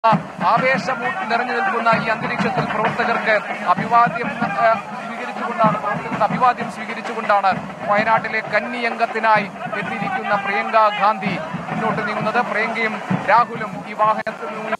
ആവേശം നിറഞ്ഞു നിൽക്കുന്ന ഈ അന്തരീക്ഷത്തിൽ പ്രവർത്തകർക്ക് അഭിവാദ്യം ആ, സ്വീകരിച്ചുകൊണ്ടാണ് പ്രവർത്തകർക്ക് അഭിവാദ്യം സ്വീകരിച്ചുകൊണ്ടാണ് വയനാട്ടിലെ കന്നിയംഗത്തിനായി എത്തിയിരിക്കുന്ന പ്രിയങ്ക ഗാന്ധി മുന്നോട്ട് നീങ്ങുന്നത് പ്രിയങ്കയും രാഹുലും ഈ വാഹനത്തിൽ നിന്ന്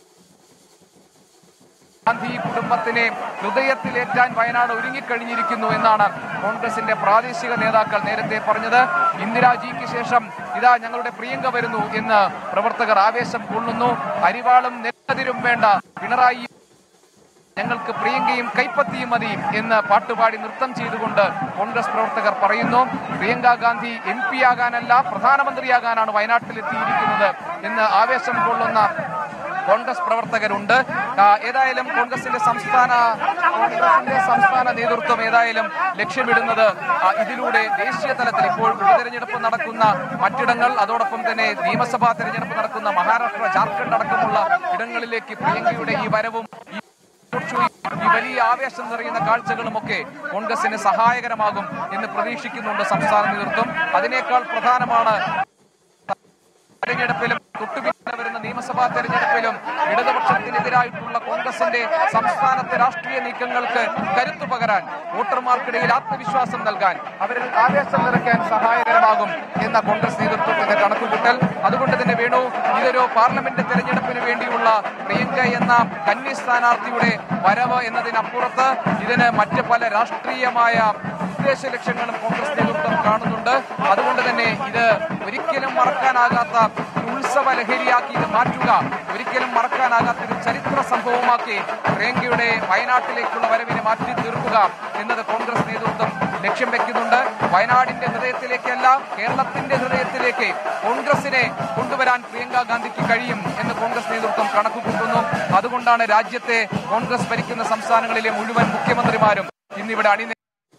ഗാന്ധി കുടുംബത്തിനെ ഹൃദയത്തിലേറ്റാൻ വയനാട് ഒരുങ്ങിക്കഴിഞ്ഞിരിക്കുന്നു എന്നാണ് കോൺഗ്രസിന്റെ പ്രാദേശിക നേതാക്കൾ നേരത്തെ പറഞ്ഞത് ഇന്ദിരാജിക്ക് ശേഷം ഇതാ ഞങ്ങളുടെ പ്രിയങ്ക വരുന്നു എന്ന് പ്രവർത്തകർ ആവേശം കൊള്ളുന്നു അരിവാളും നെല്ലതിരും വേണ്ട പിണറായി ഞങ്ങൾക്ക് പ്രിയങ്കയും കൈപ്പത്തിയും മതി എന്ന് പാട്ടുപാടി നൃത്തം ചെയ്തുകൊണ്ട് കോൺഗ്രസ് പ്രവർത്തകർ പറയുന്നു പ്രിയങ്ക ഗാന്ധി എം പി ആകാനല്ല പ്രധാനമന്ത്രിയാകാനാണ് വയനാട്ടിൽ എത്തിയിരിക്കുന്നത് എന്ന് ആവേശം കൊള്ളുന്ന കോൺഗ്രസ് പ്രവർത്തകരുണ്ട് ആ, ഏതായാലും കോൺഗ്രസിന്റെ സംസ്ഥാന കോൺഗ്രസിന്റെ സംസ്ഥാന നേതൃത്വം ഏതായാലും ലക്ഷ്യമിടുന്നത് ആ, ഇതിലൂടെ ദേശീയ തലത്തിൽ ഇപ്പോൾ ഉപതെരഞ്ഞെടുപ്പ് നടക്കുന്ന മറ്റിടങ്ങൾ അതോടൊപ്പം തന്നെ നിയമസഭാ തെരഞ്ഞെടുപ്പ് നടക്കുന്ന മഹാരാഷ്ട്ര ജാർഖണ്ഡ് അടക്കമുള്ള ഇടങ്ങളിലേക്ക് പ്രിയങ്കയുടെ ഈ വരവും ഈ ഈ വലിയ ആവേശം നിറയുന്ന കാഴ്ചകളുമൊക്കെ കോൺഗ്രസിന് സഹായകരമാകും എന്ന് പ്രതീക്ഷിക്കുന്നുണ്ട് സംസ്ഥാന നേതൃത്വം അതിനേക്കാൾ പ്രധാനമാണ് തെരഞ്ഞെടുപ്പിലും തൊട്ടുപിന്നാലെ വരുന്ന നിയമസഭാ തെരഞ്ഞെടുപ്പിലും ഇടതുപക്ഷത്തിനെതിരായിട്ടുള്ള കോൺഗ്രസിന്റെ സംസ്ഥാനത്തെ രാഷ്ട്രീയ നീക്കങ്ങൾക്ക് കരുത്തു പകരാൻ വോട്ടർമാർക്കിടയിൽ ആത്മവിശ്വാസം നൽകാൻ അവരിൽ ആവേശം നിറയ്ക്കാൻ സഹായകരമാകും എന്ന കോൺഗ്രസ് നേതൃത്വത്തിന്റെ കണക്കുകൂട്ടൽ അതുകൊണ്ട് തന്നെ വേണു ഇതൊരു പാർലമെന്റ് തെരഞ്ഞെടുപ്പിന് വേണ്ടിയുള്ള പ്രിയങ്ക എന്ന കന്നി സ്ഥാനാർത്ഥിയുടെ വരവ് എന്നതിനപ്പുറത്ത് ഇതിന് മറ്റ് പല രാഷ്ട്രീയമായ ഉദ്ദേശ ലക്ഷ്യങ്ങളും കോൺഗ്രസ് നേതൃത്വം കാണുന്നുണ്ട് അതുകൊണ്ട് തന്നെ ഇത് ഒരിക്കലും മറക്കാനാകാത്ത ഒരു ഉത്സവ ലഹരിയാക്കി ഇത് മാറ്റുക ഒരിക്കലും മറക്കാനാകാത്ത ഒരു ചരിത്ര സംഭവമാക്കി പ്രിയങ്കയുടെ വയനാട്ടിലേക്കുള്ള വരവിനെ മാറ്റി തീർക്കുക എന്നത് കോൺഗ്രസ് നേതൃത്വം ലക്ഷ്യം വെക്കുന്നുണ്ട് വയനാടിന്റെ ഹൃദയത്തിലേക്കല്ല കേരളത്തിന്റെ ഹൃദയത്തിലേക്ക് കോൺഗ്രസിനെ കൊണ്ടുവരാൻ പ്രിയങ്ക ഗാന്ധിക്ക് കഴിയും എന്ന് കോൺഗ്രസ് നേതൃത്വം കണക്കുകൂട്ടുന്നു അതുകൊണ്ടാണ് രാജ്യത്തെ കോൺഗ്രസ് ഭരിക്കുന്ന സംസ്ഥാനങ്ങളിലെ മുഴുവൻ മുഖ്യമന്ത്രിമാരും ഇന്നിവിടെ അണിനി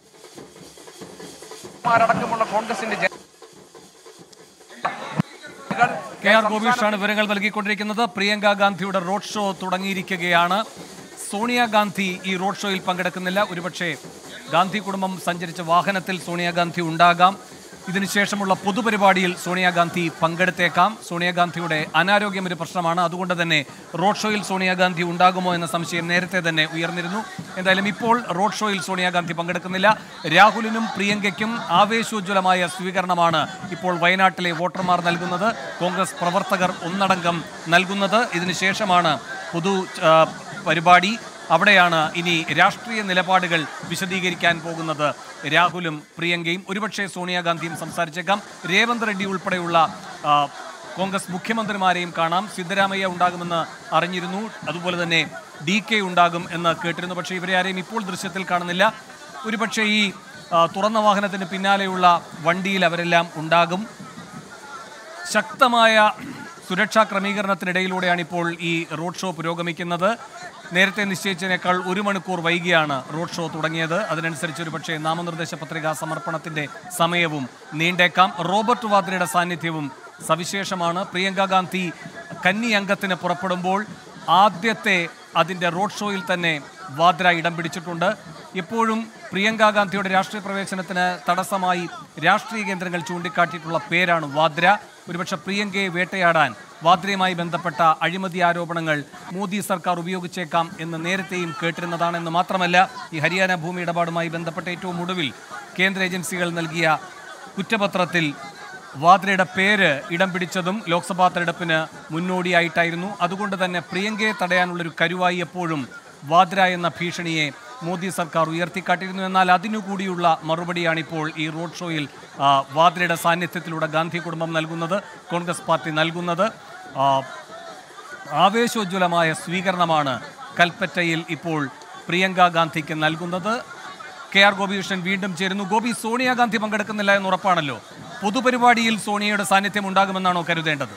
അടക്കമുള്ള കോൺഗ്രസിന്റെ ജന- കെ ആർ ഗോപീഷാണ് വിവരങ്ങൾ നൽകിക്കൊണ്ടിരിക്കുന്നത് പ്രിയങ്ക ഗാന്ധിയുടെ റോഡ് ഷോ തുടങ്ങിയിരിക്കുകയാണ് സോണിയാഗാന്ധി ഈ റോഡ് ഷോയിൽ പങ്കെടുക്കുന്നില്ല ഒരുപക്ഷെ ഗാന്ധി കുടുംബം സഞ്ചരിച്ച വാഹനത്തിൽ സോണിയാഗാന്ധി ഉണ്ടാകാം ഇതിനുശേഷമുള്ള പൊതുപരിപാടിയിൽ സോണിയാഗാന്ധി പങ്കെടുത്തേക്കാം സോണിയാഗാന്ധിയുടെ അനാരോഗ്യം ഒരു പ്രശ്നമാണ് അതുകൊണ്ട് തന്നെ റോഡ് ഷോയിൽ സോണിയാഗാന്ധി ഉണ്ടാകുമോ എന്ന സംശയം നേരത്തെ തന്നെ ഉയർന്നിരുന്നു എന്തായാലും ഇപ്പോൾ റോഡ് ഷോയിൽ സോണിയാഗാന്ധി പങ്കെടുക്കുന്നില്ല രാഹുലിനും പ്രിയങ്കയ്ക്കും ആവേശോജ്വലമായ സ്വീകരണമാണ് ഇപ്പോൾ വയനാട്ടിലെ വോട്ടർമാർ നൽകുന്നത് കോൺഗ്രസ് പ്രവർത്തകർ ഒന്നടങ്കം നൽകുന്നത് ഇതിനുശേഷമാണ് പൊതു ആ, പരിപാടി അവിടെയാണ് ഇനി രാഷ്ട്രീയ നിലപാടുകൾ വിശദീകരിക്കാൻ പോകുന്നത് രാഹുലും പ്രിയങ്കയും ഒരുപക്ഷെ സോണിയാഗാന്ധിയും സംസാരിച്ചേക്കാം രേവന്ത് റെഡ്ഡി ഉൾപ്പെടെയുള്ള ആ, കോൺഗ്രസ് മുഖ്യമന്ത്രിമാരെയും കാണാം സിദ്ധരാമയ്യ ഉണ്ടാകുമെന്ന് അറിഞ്ഞിരുന്നു അതുപോലെ തന്നെ ഡി കെ ഉണ്ടാകും എന്ന് കേട്ടിരുന്നു പക്ഷേ ഇവരെ ആരെയും ഇപ്പോൾ ദൃശ്യത്തിൽ കാണുന്നില്ല ഒരുപക്ഷെ ഈ ആ, തുറന്ന വാഹനത്തിന് പിന്നാലെയുള്ള വണ്ടിയിൽ അവരെല്ലാം ഉണ്ടാകും ശക്തമായ സുരക്ഷാ ക്രമീകരണത്തിനിടയിലൂടെയാണ് ഇപ്പോൾ ഈ റോഡ് ഷോ പുരോഗമിക്കുന്നത് നേരത്തെ നിശ്ചയിച്ചതിനേക്കാൾ ഒരു മണിക്കൂർ വൈകിയാണ് റോഡ് ഷോ തുടങ്ങിയത് അതിനനുസരിച്ച് ഒരു പക്ഷേ നാമനിർദ്ദേശ പത്രിക സമർപ്പണത്തിന്റെ സമയവും നീണ്ടേക്കാം റോബർട്ട് വാദ്രയുടെ സാന്നിധ്യവും സവിശേഷമാണ് പ്രിയങ്ക ഗാന്ധി കന്നി അംഗത്തിന് പുറപ്പെടുമ്പോൾ ആദ്യത്തെ അതിൻ്റെ റോഡ് ഷോയിൽ തന്നെ വാദ്ര ഇടം പിടിച്ചിട്ടുണ്ട് എപ്പോഴും പ്രിയങ്ക ഗാന്ധിയുടെ രാഷ്ട്രീയ പ്രവേശനത്തിന് തടസ്സമായി രാഷ്ട്രീയ കേന്ദ്രങ്ങൾ ചൂണ്ടിക്കാട്ടിയിട്ടുള്ള പേരാണ് വാദ്ര ഒരുപക്ഷെ പ്രിയങ്കയെ വേട്ടയാടാൻ വാദ്രയുമായി ബന്ധപ്പെട്ട അഴിമതി ആരോപണങ്ങൾ മോദി സർക്കാർ ഉപയോഗിച്ചേക്കാം എന്ന് നേരത്തെയും കേട്ടിരുന്നതാണെന്ന് മാത്രമല്ല ഈ ഹരിയാന ഭൂമി ഇടപാടുമായി ബന്ധപ്പെട്ട ഏറ്റവും ഒടുവിൽ കേന്ദ്ര ഏജൻസികൾ നൽകിയ കുറ്റപത്രത്തിൽ വാദ്രയുടെ പേര് ഇടം പിടിച്ചതും ലോക്സഭാ തെരഞ്ഞെടുപ്പിന് മുന്നോടിയായിട്ടായിരുന്നു അതുകൊണ്ട് തന്നെ പ്രിയങ്കയെ തടയാനുള്ളൊരു കരുവായി എപ്പോഴും വാദ്ര എന്ന ഭീഷണിയെ മോദി സർക്കാർ ഉയർത്തിക്കാട്ടിയിരുന്നു എന്നാൽ അതിനുകൂടിയുള്ള മറുപടിയാണിപ്പോൾ ഈ റോഡ് ഷോയിൽ ആ, വാദ്രയുടെ സാന്നിധ്യത്തിലൂടെ ഗാന്ധി കുടുംബം നൽകുന്നത് കോൺഗ്രസ് പാർട്ടി നൽകുന്നത് ആ, ആവേശോജ്വലമായ സ്വീകരണമാണ് കൽപ്പറ്റയിൽ ഇപ്പോൾ പ്രിയങ്ക ഗാന്ധിക്ക് നൽകുന്നത് കെ ആർ ഗോപികൃഷ്ണൻ വീണ്ടും ചേരുന്നു ഗോപി സോണിയാഗാന്ധി പങ്കെടുക്കുന്നില്ല എന്ന് ഉറപ്പാണല്ലോ പൊതുപരിപാടിയിൽ സോണിയയുടെ സാന്നിധ്യം ഉണ്ടാകുമെന്നാണോ കരുതേണ്ടത്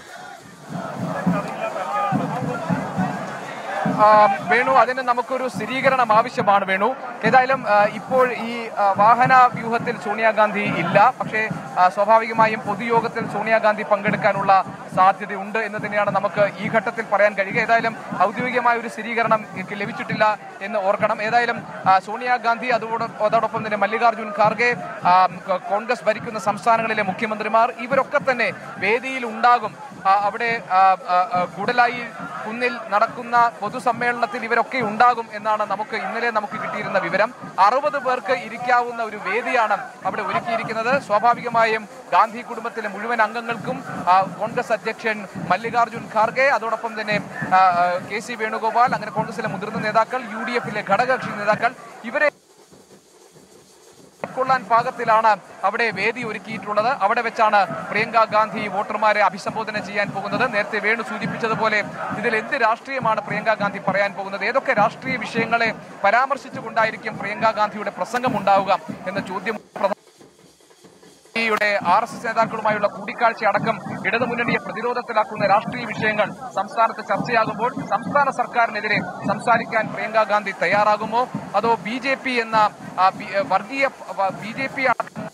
ആ, വേണു അതിന് നമുക്കൊരു സ്ഥിരീകരണം ആവശ്യമാണ് വേണു ഏതായാലും ആ, ഇപ്പോൾ ഈ ആ, വാഹന വ്യൂഹത്തിൽ സോണിയാഗാന്ധി ഇല്ല പക്ഷേ ആ, സ്വാഭാവികമായും പൊതുയോഗത്തിൽ സോണിയാഗാന്ധി പങ്കെടുക്കാനുള്ള സാധ്യതയുണ്ട് എന്ന് തന്നെയാണ് നമുക്ക് ഈ ഘട്ടത്തിൽ പറയാൻ കഴിയുക ഏതായാലും ഔദ്യോഗികമായ ഒരു സ്ഥിരീകരണം എനിക്ക് ലഭിച്ചിട്ടില്ല എന്ന് ഓർക്കണം ഏതായാലും ആ, സോണിയാഗാന്ധി അതോടൊപ്പം അതോടൊപ്പം തന്നെ മല്ലികാർജ്ജുൻ ഖാർഗെ ആ, ക- കോൺഗ്രസ് ഭരിക്കുന്ന സംസ്ഥാനങ്ങളിലെ മുഖ്യമന്ത്രിമാർ ഇവരൊക്കെ തന്നെ വേദിയിൽ ഉണ്ടാകും ആ, അവിടെ ആ, ആ, ആ, കൂടലായി കുന്നിൽ നടക്കുന്ന പൊതുസമ്മേളനത്തിൽ ഇവരൊക്കെ ഉണ്ടാകും എന്നാണ് നമുക്ക് ഇന്നലെ നമുക്ക് കിട്ടിയിരുന്ന വിവരം അറുപത് പേർക്ക് ഇരിക്കാവുന്ന ഒരു വേദിയാണ് അവിടെ ഒരുക്കിയിരിക്കുന്നത് സ്വാഭാവികമായും ഗാന്ധി കുടുംബത്തിലെ മുഴുവൻ അംഗങ്ങൾക്കും ആ, കോൺഗ്രസ് അധ്യക്ഷൻ മല്ലികാർജ്ജുൻ ഖാർഗെ അതോടൊപ്പം തന്നെ ആ, ആ, കെ സി വേണുഗോപാൽ അങ്ങനെ കോൺഗ്രസിലെ മുതിർന്ന നേതാക്കൾ യു ഡി എഫിലെ ഘടകകക്ഷി നേതാക്കൾ ഇവരെ ഉൾക്കൊള്ളാൻ പാകത്തിലാണ് അവിടെ വേദി ഒരുക്കിയിട്ടുള്ളത് അവിടെ വെച്ചാണ് പ്രിയങ്ക ഗാന്ധി വോട്ടർമാരെ അഭിസംബോധന ചെയ്യാൻ പോകുന്നത് നേരത്തെ വേണു സൂചിപ്പിച്ചതുപോലെ ഇതിൽ എന്ത് രാഷ്ട്രീയമാണ് പ്രിയങ്ക ഗാന്ധി പറയാൻ പോകുന്നത് ഏതൊക്കെ രാഷ്ട്രീയ വിഷയങ്ങളെ പരാമർശിച്ചുകൊണ്ടായിരിക്കും പ്രിയങ്ക ഗാന്ധിയുടെ പ്രസംഗം ഉണ്ടാവുക എന്ന ചോദ്യം പ്രധാന യുടെ ആർ എസ് എസ് നേതാക്കളുമായുള്ള കൂടിക്കാഴ്ച അടക്കം ഇടതുമുന്നണിയെ പ്രതിരോധത്തിലാക്കുന്ന രാഷ്ട്രീയ വിഷയങ്ങൾ സംസ്ഥാനത്ത് ചർച്ചയാകുമ്പോൾ സംസ്ഥാന സർക്കാരിനെതിരെ സംസാരിക്കാൻ പ്രിയങ്ക ഗാന്ധി തയ്യാറാകുമോ അതോ ബി ജെ പി എന്ന ആ, ബി- ഏ, വർഗീയ ബി ജെ പി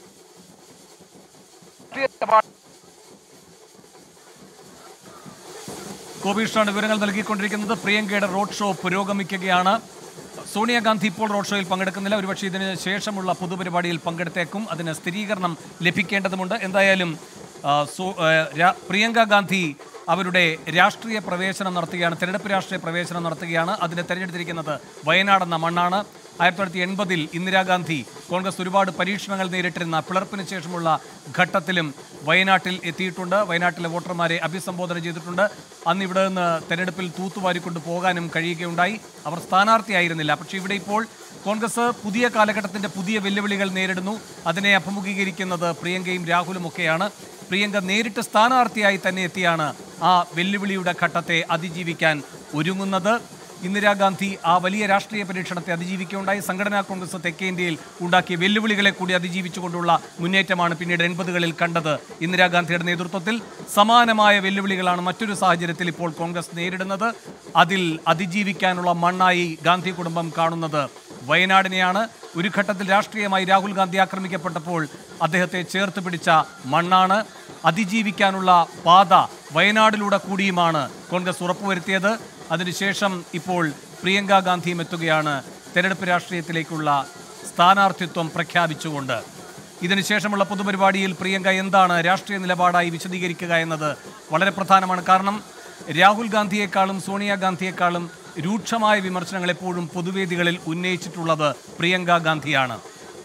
ഗോപീഷാണ് വിവരങ്ങൾ നൽകിക്കൊണ്ടിരിക്കുന്നത് പ്രിയങ്കയുടെ റോഡ് ഷോ പുരോഗമിക്കുകയാണ് സോണിയാഗാന്ധി ഇപ്പോൾ റോഡ് ഷോയിൽ പങ്കെടുക്കുന്നില്ല ഒരുപക്ഷെ ഇതിന് ശേഷമുള്ള പൊതുപരിപാടിയിൽ പങ്കെടുത്തേക്കും അതിന് സ്ഥിരീകരണം ലഭിക്കേണ്ടതുമുണ്ട് എന്തായാലും ആ, സോ- ആ, രാ- പ്രിയങ്ക ഗാന്ധി അവരുടെ രാഷ്ട്രീയ പ്രവേശനം നടത്തുകയാണ് തെരഞ്ഞെടുപ്പ് രാഷ്ട്രീയ പ്രവേശനം നടത്തുകയാണ് അതിന് തെരഞ്ഞെടുത്തിരിക്കുന്നത് വയനാടെന്ന മണ്ണാണ് ആയിരത്തി തൊള്ളായിരത്തി എൺപതിൽ ഇന്ദിരാഗാന്ധി കോൺഗ്രസ് ഒരുപാട് പരീക്ഷണങ്ങൾ നേരിട്ടിരുന്ന പിളർപ്പിന് ശേഷമുള്ള ഘട്ടത്തിലും വയനാട്ടിൽ എത്തിയിട്ടുണ്ട് വയനാട്ടിലെ വോട്ടർമാരെ അഭിസംബോധന ചെയ്തിട്ടുണ്ട് അന്ന് ഇവിടെ നിന്ന് തെരഞ്ഞെടുപ്പിൽ തൂത്തുവാരിക്കൊണ്ട് പോകാനും കഴിയുകയുണ്ടായി അവർ സ്ഥാനാർത്ഥിയായിരുന്നില്ല പക്ഷേ ഇവിടെ ഇപ്പോൾ കോൺഗ്രസ് പുതിയ കാലഘട്ടത്തിന്റെ പുതിയ വെല്ലുവിളികൾ നേരിടുന്നു അതിനെ അഭിമുഖീകരിക്കുന്നത് പ്രിയങ്കയും രാഹുലും ഒക്കെയാണ് പ്രിയങ്ക നേരിട്ട് സ്ഥാനാർത്ഥിയായി തന്നെ എത്തിയാണ് ആ വെല്ലുവിളിയുടെ ഘട്ടത്തെ അതിജീവിക്കാൻ ഒരുങ്ങുന്നത് ഇന്ദിരാഗാന്ധി ആ വലിയ രാഷ്ട്രീയ പരീക്ഷണത്തെ അതിജീവിക്കുകയുണ്ടായി സംഘടനാ കോൺഗ്രസ് തെക്കേ ഇന്ത്യയിൽ ഉണ്ടാക്കിയ വെല്ലുവിളികളെ കൂടി അതിജീവിച്ചുകൊണ്ടുള്ള മുന്നേറ്റമാണ് പിന്നീട് എൺപതുകളിൽ കണ്ടത് ഇന്ദിരാഗാന്ധിയുടെ നേതൃത്വത്തിൽ സമാനമായ വെല്ലുവിളികളാണ് മറ്റൊരു സാഹചര്യത്തിൽ ഇപ്പോൾ കോൺഗ്രസ് നേരിടുന്നത് അതിൽ അതിജീവിക്കാനുള്ള മണ്ണായി ഗാന്ധി കുടുംബം കാണുന്നത് വയനാടിനെയാണ് ഒരു ഘട്ടത്തിൽ രാഷ്ട്രീയമായി രാഹുൽ ഗാന്ധി ആക്രമിക്കപ്പെട്ടപ്പോൾ അദ്ദേഹത്തെ ചേർത്ത് പിടിച്ച മണ്ണാണ് അതിജീവിക്കാനുള്ള പാത വയനാടിലൂടെ കൂടിയുമാണ് കോൺഗ്രസ് ഉറപ്പുവരുത്തിയത് അതിനുശേഷം ഇപ്പോൾ പ്രിയങ്ക ഗാന്ധിയും എത്തുകയാണ് തെരഞ്ഞെടുപ്പ് രാഷ്ട്രീയത്തിലേക്കുള്ള സ്ഥാനാർത്ഥിത്വം പ്രഖ്യാപിച്ചുകൊണ്ട് ഇതിനുശേഷമുള്ള പൊതുപരിപാടിയിൽ പ്രിയങ്ക എന്താണ് രാഷ്ട്രീയ നിലപാടായി വിശദീകരിക്കുക എന്നത് വളരെ പ്രധാനമാണ് കാരണം രാഹുൽ ഗാന്ധിയെക്കാളും സോണിയാഗാന്ധിയെക്കാളും രൂക്ഷമായ വിമർശനങ്ങൾ എപ്പോഴും പൊതുവേദികളിൽ ഉന്നയിച്ചിട്ടുള്ളത് പ്രിയങ്ക ഗാന്ധിയാണ്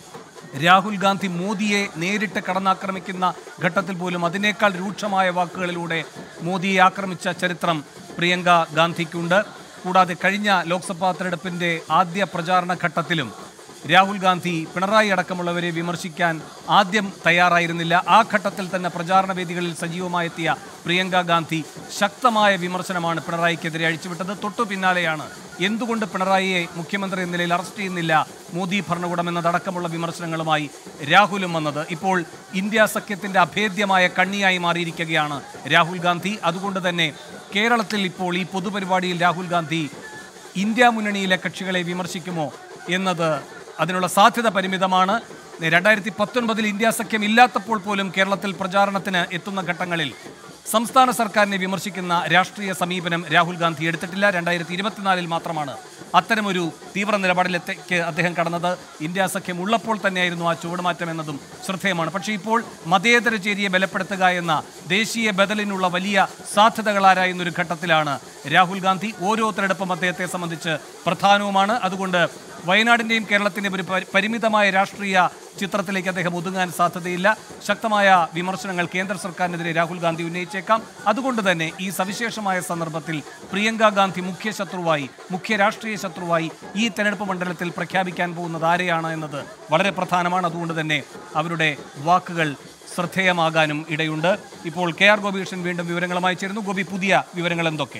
രാഹുൽ ഗാന്ധി മോദിയെ നേരിട്ട് കടന്നാക്രമിക്കുന്ന ഘട്ടത്തിൽ പോലും അതിനേക്കാൾ രൂക്ഷമായ വാക്കുകളിലൂടെ മോദിയെ ആക്രമിച്ച ചരിത്രം പ്രിയങ്ക ഗാന്ധിക്കുണ്ട് കൂടാതെ കഴിഞ്ഞ ലോക്സഭാ തെരഞ്ഞെടുപ്പിന്റെ ആദ്യ പ്രചാരണ ഘട്ടത്തിലും രാഹുൽ ഗാന്ധി പിണറായി അടക്കമുള്ളവരെ വിമർശിക്കാൻ ആദ്യം തയ്യാറായിരുന്നില്ല ആ ഘട്ടത്തിൽ തന്നെ പ്രചാരണ വേദികളിൽ സജീവമായെത്തിയ പ്രിയങ്ക ഗാന്ധി ശക്തമായ വിമർശനമാണ് പിണറായിക്കെതിരെ അഴിച്ചുവിട്ടത് തൊട്ടു പിന്നാലെയാണ് എന്തുകൊണ്ട് പിണറായിയെ മുഖ്യമന്ത്രി എന്ന നിലയിൽ അറസ്റ്റ് ചെയ്യുന്നില്ല മോദി ഭരണകൂടം എന്നതടക്കമുള്ള വിമർശനങ്ങളുമായി രാഹുലും വന്നത് ഇപ്പോൾ ഇന്ത്യ സഖ്യത്തിന്റെ അഭേദ്യമായ കണ്ണിയായി മാറിയിരിക്കുകയാണ് രാഹുൽ ഗാന്ധി അതുകൊണ്ട് തന്നെ കേരളത്തിൽ ഇപ്പോൾ ഈ പൊതുപരിപാടിയിൽ രാഹുൽ ഗാന്ധി ഇന്ത്യ മുന്നണിയിലെ കക്ഷികളെ വിമർശിക്കുമോ എന്നത് അതിനുള്ള സാധ്യത പരിമിതമാണ് രണ്ടായിരത്തി പത്തൊൻപതിൽ ഇന്ത്യ സഖ്യം ഇല്ലാത്തപ്പോൾ പോലും കേരളത്തിൽ പ്രചാരണത്തിന് എത്തുന്ന ഘട്ടങ്ങളിൽ സംസ്ഥാന സർക്കാരിനെ വിമർശിക്കുന്ന രാഷ്ട്രീയ സമീപനം രാഹുൽ ഗാന്ധി എടുത്തിട്ടില്ല രണ്ടായിരത്തി ഇരുപത്തിനാലിൽ മാത്രമാണ് അത്തരമൊരു തീവ്ര നിലപാടിലേക്ക് അദ്ദേഹം കടന്നത് ഇന്ത്യ സഖ്യം ഉള്ളപ്പോൾ തന്നെയായിരുന്നു ആ ചുവടുമാറ്റം എന്നതും ശ്രദ്ധേയമാണ് പക്ഷേ ഇപ്പോൾ മതേതര ചേരിയെ ബലപ്പെടുത്തുക എന്ന ദേശീയ ബദലിനുള്ള വലിയ സാധ്യതകളാരായുന്ന ഒരു ഘട്ടത്തിലാണ് രാഹുൽ ഗാന്ധി ഓരോ തെരഞ്ഞെടുപ്പും അദ്ദേഹത്തെ സംബന്ധിച്ച് പ്രധാനവുമാണ് അതുകൊണ്ട് വയനാടിന്റെയും കേരളത്തിന്റെയും ഒരു പരി- പരിമിതമായ രാഷ്ട്രീയ ചിത്രത്തിലേക്ക് അദ്ദേഹം ഒതുങ്ങാൻ സാധ്യതയില്ല ശക്തമായ വിമർശനങ്ങൾ കേന്ദ്ര സർക്കാരിനെതിരെ രാഹുൽ ഗാന്ധി ഉന്നയിച്ചേക്കാം അതുകൊണ്ട് തന്നെ ഈ സവിശേഷമായ സന്ദർഭത്തിൽ പ്രിയങ്ക ഗാന്ധി മുഖ്യ ശത്രുവായി മുഖ്യ രാഷ്ട്രീയ ശത്രുവായി ഈ തെരഞ്ഞെടുപ്പ് മണ്ഡലത്തിൽ പ്രഖ്യാപിക്കാൻ പോകുന്നത് ആരെയാണ് എന്നത് വളരെ പ്രധാനമാണ് അതുകൊണ്ട് തന്നെ അവരുടെ വാക്കുകൾ ശ്രദ്ധേയമാകാനും ഇടയുണ്ട് ഇപ്പോൾ കെ ആർ ഗോപികൃഷ്ണൻ വീണ്ടും വിവരങ്ങളുമായി ചേരുന്നു ഗോപി പുതിയ വിവരങ്ങൾ എന്തൊക്കെ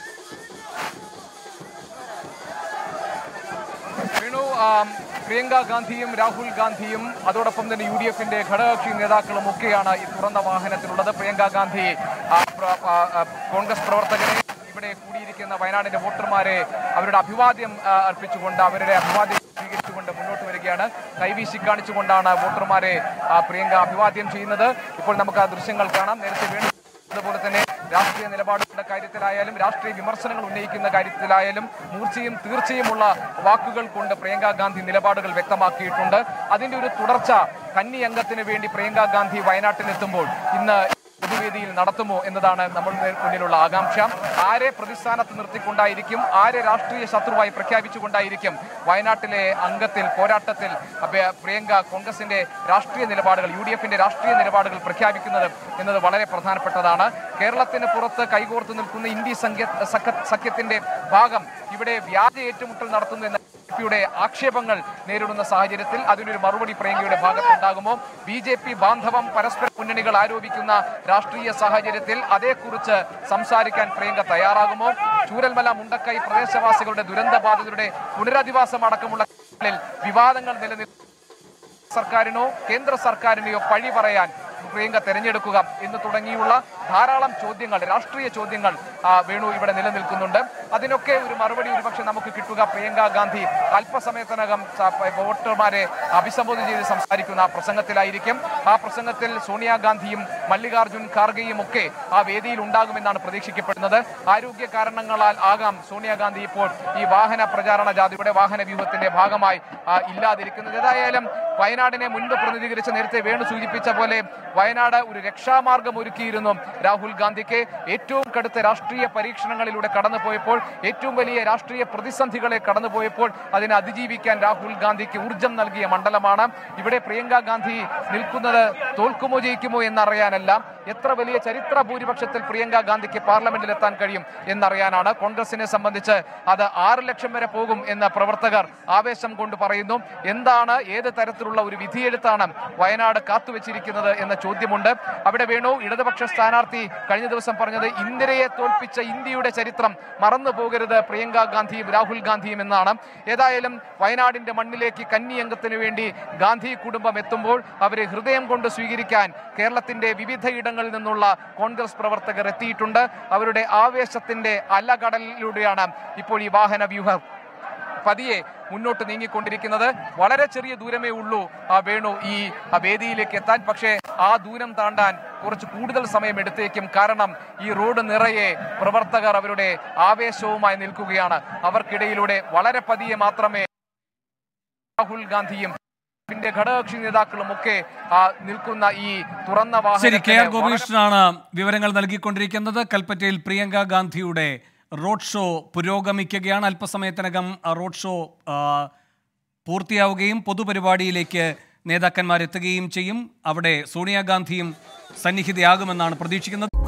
വേണു ആം, പ്രിയങ്ക ഗാന്ധിയും രാഹുൽ ഗാന്ധിയും അതോടൊപ്പം തന്നെ യു ഡി എഫിന്റെ ഘടകകക്ഷി നേതാക്കളും ഒക്കെയാണ് ഈ തുറന്ന വാഹനത്തിലുള്ളത് പ്രിയങ്ക ഗാന്ധി ആ, പ്ര- ആ, ആ, കോൺഗ്രസ് പ്രവർത്തകരെ ഇവിടെ കൂടിയിരിക്കുന്ന വയനാടിന്റെ വോട്ടർമാരെ അവരുടെ അഭിവാദ്യം ആ, അർപ്പിച്ചുകൊണ്ട് അവരുടെ അഭിവാദ്യം സ്വീകരിച്ചുകൊണ്ട് കൊണ്ട് മുന്നോട്ട് വരികയാണ് കൈവീശി കാണിച്ചുകൊണ്ടാണ് വോട്ടർമാരെ ആ, പ്രിയങ്ക അഭിവാദ്യം ചെയ്യുന്നത് ഇപ്പോൾ നമുക്ക് ആ ദൃശ്യങ്ങൾ കാണാം നേരത്തെ വേണു അതുപോലെ തന്നെ രാഷ്ട്രീയ നിലപാടുകളുടെ കാര്യത്തിലായാലും രാഷ്ട്രീയ വിമർശനങ്ങൾ ഉന്നയിക്കുന്ന കാര്യത്തിലായാലും മൂർച്ചയും തീർച്ചയുമുള്ള വാക്കുകൾ കൊണ്ട് പ്രിയങ്ക ഗാന്ധി നിലപാടുകൾ വ്യക്തമാക്കിയിട്ടുണ്ട് അതിന്റെ ഒരു തുടർച്ച കന്നി അംഗത്തിന് വേണ്ടി പ്രിയങ്ക ഗാന്ധി വയനാട്ടിലെത്തുമ്പോൾ ഇന്ന് പൊതുവേദിയിൽ നടത്തുമോ എന്നതാണ് നമ്മളുടെ മുന്നിലുള്ള ആകാംക്ഷ ആരെ പ്രതിസ്ഥാനത്ത് നിർത്തിക്കൊണ്ടായിരിക്കും ആരെ രാഷ്ട്രീയ ശത്രുവായി പ്രഖ്യാപിച്ചുകൊണ്ടായിരിക്കും വയനാട്ടിലെ അംഗത്തിൽ പോരാട്ടത്തിൽ അപ്പ- പ്രിയങ്ക കോൺഗ്രസിന്റെ രാഷ്ട്രീയ നിലപാടുകൾ യു ഡി എഫിന്റെ രാഷ്ട്രീയ നിലപാടുകൾ പ്രഖ്യാപിക്കുന്നത് എന്നത് വളരെ പ്രധാനപ്പെട്ടതാണ് കേരളത്തിന് പുറത്ത് കൈകോർത്ത് നിൽക്കുന്ന ഇന്ത്യ സഖ്യ സഖ്യ- സഖ്യത്തിന്റെ ഭാഗം ഇവിടെ വ്യാജ ഏറ്റുമുട്ടൽ നടത്തുന്നു എന്ന യുടെ ആക്ഷേപങ്ങൾ നേരിടുന്ന സാഹചര്യത്തിൽ അതിനൊരു മറുപടി പ്രിയങ്കയുടെ ഭാഗത്തുണ്ടാകുമോ ബി ജെ പി ബാന്ധവം പരസ്പര മുന്നണികൾ ആരോപിക്കുന്ന രാഷ്ട്രീയ സാഹചര്യത്തിൽ അതേക്കുറിച്ച് സംസാരിക്കാൻ പ്രിയങ്ക തയ്യാറാകുമോ ചൂരൽമല മുണ്ടക്കൈ പ്രദേശവാസികളുടെ ദുരന്തബാധിതരുടെ പുനരധിവാസം അടക്കമുള്ള കാര്യങ്ങളിൽ വിവാദങ്ങൾ നിലനിൽക്കുന്ന സർക്കാരിനോ കേന്ദ്ര സർക്കാരിനെയോ പഴി പറയാൻ പ്രിയങ്ക തെരഞ്ഞെടുക്കുക എന്ന് തുടങ്ങിയുള്ള ധാരാളം ചോദ്യങ്ങൾ രാഷ്ട്രീയ ചോദ്യങ്ങൾ ആ, വേണു ഇവിടെ നിലനിൽക്കുന്നുണ്ട് അതിനൊക്കെ ഒരു മറുപടി ഒരുപക്ഷെ നമുക്ക് കിട്ടുക പ്രിയങ്ക ഗാന്ധി അല്പസമയത്തിനകം സ- വോട്ടർമാരെ അഭിസംബോധന ചെയ്ത് സംസാരിക്കുന്ന ആ പ്രസംഗത്തിലായിരിക്കും ആ പ്രസംഗത്തിൽ സോണിയാഗാന്ധിയും മല്ലികാർജുൻ ഖാർഗെയും ഒക്കെ ആ വേദിയിൽ ഉണ്ടാകുമെന്നാണ് പ്രതീക്ഷിക്കപ്പെടുന്നത് ആരോഗ്യ കാരണങ്ങളാൽ ആകാം സോണിയാഗാന്ധി ഇപ്പോൾ ഈ വാഹന പ്രചാരണ ജാഥയുടെ വാഹന വ്യൂഹത്തിന്റെ ഭാഗമായി ആ, ഇല്ലാതിരിക്കുന്നത് ഏതായാലും വയനാടിനെ മുൻപ് പ്രതിനിധീകരിച്ച് നേരത്തെ വേണു സൂചിപ്പിച്ച പോലെ വയനാട് ഒരു രക്ഷാമാർഗം ഒരുക്കിയിരുന്നു രാഹുൽ ഗാന്ധിക്ക് ഏറ്റവും കടുത്ത രാഷ്ട്രീയ പരീക്ഷണങ്ങളിലൂടെ കടന്നുപോയപ്പോൾ ഏറ്റവും വലിയ രാഷ്ട്രീയ പ്രതിസന്ധികളെ കടന്നുപോയപ്പോൾ അതിനെ അതിജീവിക്കാൻ രാഹുൽ ഗാന്ധിക്ക് ഊർജം നൽകിയ മണ്ഡലമാണ് ഇവിടെ പ്രിയങ്ക ഗാന്ധി നിൽക്കുന്നത് തോൽക്കുമോ ജയിക്കുമോ എന്നറിയാനല്ല എത്ര വലിയ ചരിത്ര ഭൂരിപക്ഷത്തിൽ പ്രിയങ്ക ഗാന്ധിക്ക് പാർലമെന്റിൽ എത്താൻ കഴിയും എന്നറിയാനാണ് കോൺഗ്രസിനെ സംബന്ധിച്ച് അത് ആറ് ലക്ഷം വരെ പോകും എന്ന് പ്രവർത്തകർ ആവേശം കൊണ്ട് പറയുന്നു എന്താണ് ഏത് തരത്തിലുള്ള ഒരു വിധിയെഴുത്താണ് വയനാട് കാത്തുവച്ചിരിക്കുന്നത് എന്ന ചോദ്യമുണ്ട് അവിടെ വേണു ഇടതുപക്ഷ സ്ഥാനാർത്ഥി കഴിഞ്ഞ ദിവസം പറഞ്ഞത് ഇന്ദിരയെ തോൽപ്പിച്ച ഇന്ത്യയുടെ ചരിത്രം മറന്നു പോകരുത് പ്രിയങ്ക ഗാന്ധിയും രാഹുൽ ഗാന്ധിയും എന്നാണ് ഏതായാലും വയനാടിന്റെ മണ്ണിലേക്ക് കന്നി അംഗത്തിന് വേണ്ടി ഗാന്ധി കുടുംബം എത്തുമ്പോൾ അവരെ ഹൃദയം കൊണ്ട് സ്വീകരിക്കാൻ കേരളത്തിന്റെ വിവിധ ഇടങ്ങളിൽ നിന്നുള്ള കോൺഗ്രസ് പ്രവർത്തകർ എത്തിയിട്ടുണ്ട് അവരുടെ ആവേശത്തിന്റെ അലകടലിലൂടെയാണ് ഇപ്പോൾ ഈ വാഹന വ്യൂഹം പതിയെ മുന്നോട്ട് നീങ്ങിക്കൊണ്ടിരിക്കുന്നത് വളരെ ചെറിയ ദൂരമേ ഉള്ളൂ ആ വേണു ഈ ആ വേദിയിലേക്ക് എത്താൻ പക്ഷേ ആ ദൂരം താണ്ടാൻ കുറച്ച് കൂടുതൽ സമയം എടുത്തേക്കും കാരണം ഈ റോഡ് നിറയെ പ്രവർത്തകർ അവരുടെ ആവേശവുമായി നിൽക്കുകയാണ് അവർക്കിടയിലൂടെ വളരെ പതിയെ മാത്രമേ രാഹുൽ ഗാന്ധിയും ന്റെ ഘടകകക്ഷി നേതാക്കളും ഒക്കെ ആ നിൽക്കുന്ന ഈ തുറന്ന ശരി കെ ആർ വാഹനത്തിന് വളരെ ഗോപീഷ്ണനാണ് വിവരങ്ങൾ നൽകിക്കൊണ്ടിരിക്കുന്നത് കൽപ്പറ്റയിൽ പ്രിയങ്ക ഗാന്ധിയുടെ റോഡ് ഷോ പുരോഗമിക്കുകയാണ് അല്പസമയത്തിനകം ആ റോഡ് ഷോ ആ, പൂർത്തിയാവുകയും പൊതുപരിപാടിയിലേക്ക് നേതാക്കന്മാരെത്തുകയും ചെയ്യും അവിടെ സോണിയാഗാന്ധിയും സന്നിഹിതയാകുമെന്നാണ് പ്രതീക്ഷിക്കുന്നത്